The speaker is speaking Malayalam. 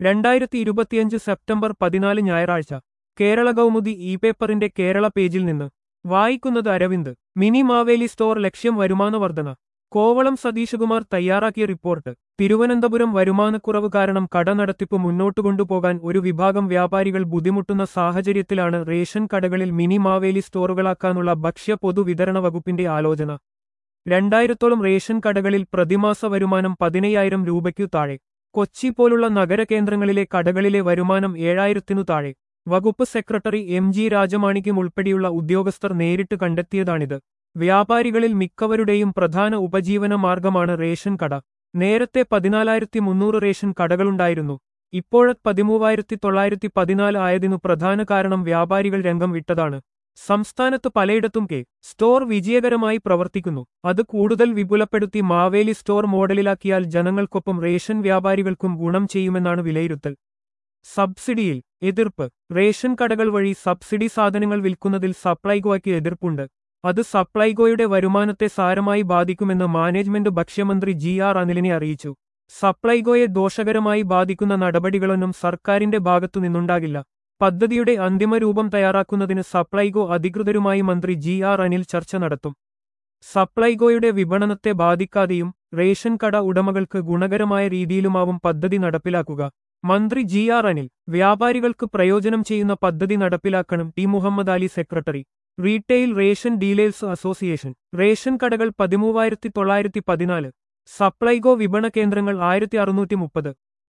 രണ്ടായിരത്തി ഇരുപത്തിയഞ്ച് സെപ്റ്റംബർ പതിനാല് ഞായറാഴ്ച കേരള കൗമുദി ഇ പേപ്പറിന്റെ കേരള പേജിൽ നിന്ന് വായിക്കുന്നത് അരവിന്ദ് മിനി മാവേലി സ്റ്റോർ ലക്ഷ്യം വരുമാന വർധന കോവളം സതീശകുമാർ തയ്യാറാക്കിയ റിപ്പോർട്ട് തിരുവനന്തപുരം വരുമാനക്കുറവ് കാരണം കട നടത്തിപ്പ് മുന്നോട്ടു കൊണ്ടുപോകാൻ ഒരു വിഭാഗം വ്യാപാരികൾ ബുദ്ധിമുട്ടുന്ന സാഹചര്യത്തിലാണ് റേഷൻ കടകളിൽ മിനി മാവേലി സ്റ്റോറുകളാക്കാനുള്ള ഭക്ഷ്യ പൊതുവിതരണ വകുപ്പിന്റെ ആലോചന രണ്ടായിരത്തോളം റേഷൻ കടകളിൽ പ്രതിമാസ വരുമാനം പതിനയ്യായിരം രൂപയ്ക്കു താഴെ കൊച്ചി പോലുള്ള നഗരകേന്ദ്രങ്ങളിലെ കടകളിലെ വരുമാനം ഏഴായിരത്തിനു താഴെ വകുപ്പ് സെക്രട്ടറി എം ജി രാജമാണിക്യം ഉൾപ്പെടെയുള്ള ഉദ്യോഗസ്ഥർ നേരിട്ട് കണ്ടെത്തിയതാണിത് വ്യാപാരികളിൽ മിക്കവരുടെയും പ്രധാന ഉപജീവന മാർഗമാണ് റേഷൻ കട നേരത്തെ പതിനാലായിരത്തി മുന്നൂറ് റേഷൻ കടകളുണ്ടായിരുന്നു ഇപ്പോഴത് പതിമൂവായിരത്തി തൊള്ളായിരത്തി പതിനാല് ആയതിനു പ്രധാന കാരണം വ്യാപാരികൾ രംഗം വിട്ടതാണ് സംസ്ഥാനത്ത് പലയിടത്തും കെ സ്റ്റോർ വിജയകരമായി പ്രവർത്തിക്കുന്നു അത് കൂടുതൽ വിപുലപ്പെടുത്തി മാവേലി സ്റ്റോർ മോഡലിലാക്കിയാൽ ജനങ്ങൾക്കൊപ്പം റേഷൻ വ്യാപാരികൾക്കും ഗുണം ചെയ്യുമെന്നാണ് വിലയിരുത്തൽ സബ്സിഡിയിൽ എതിർപ്പ് റേഷൻ കടകൾ വഴി സബ്സിഡി സാധനങ്ങൾ വിൽക്കുന്നതിൽ സപ്ലൈകോയ്ക്ക് എതിർപ്പുണ്ട് അത് സപ്ലൈകോയുടെ വരുമാനത്തെ സാരമായി ബാധിക്കുമെന്ന് മാനേജ്മെന്റ് ഭക്ഷ്യമന്ത്രി ജി ആർ അനിലിനെ അറിയിച്ചു സപ്ലൈകോയെ ദോഷകരമായി ബാധിക്കുന്ന നടപടികളൊന്നും സർക്കാരിന്റെ ഭാഗത്തുനിന്നുണ്ടാകില്ല പദ്ധതിയുടെ അന്തിമരൂപം തയ്യാറാക്കുന്നതിന് സപ്ലൈകോ അധികൃതരുമായി മന്ത്രി ജി ആർ അനിൽ ചർച്ച നടത്തും സപ്ലൈകോയുടെ വിപണനത്തെ ബാധിക്കാതെയും റേഷൻ കട ഉടമകൾക്ക് ഗുണകരമായ രീതിയിലുമാവും പദ്ധതി നടപ്പിലാക്കുക മന്ത്രി ജി ആർ അനിൽ വ്യാപാരികൾക്ക് പ്രയോജനം ചെയ്യുന്ന പദ്ധതി നടപ്പിലാക്കണം T Muhammad Ali secretary retail ration dealers association ration കടകൾ പതിമൂവായിരത്തി തൊള്ളായിരത്തി പതിനാല് സപ്ലൈകോ വിപണ കേന്ദ്രങ്ങൾ ആയിരത്തി അറുന്നൂറ്റി മുപ്പത്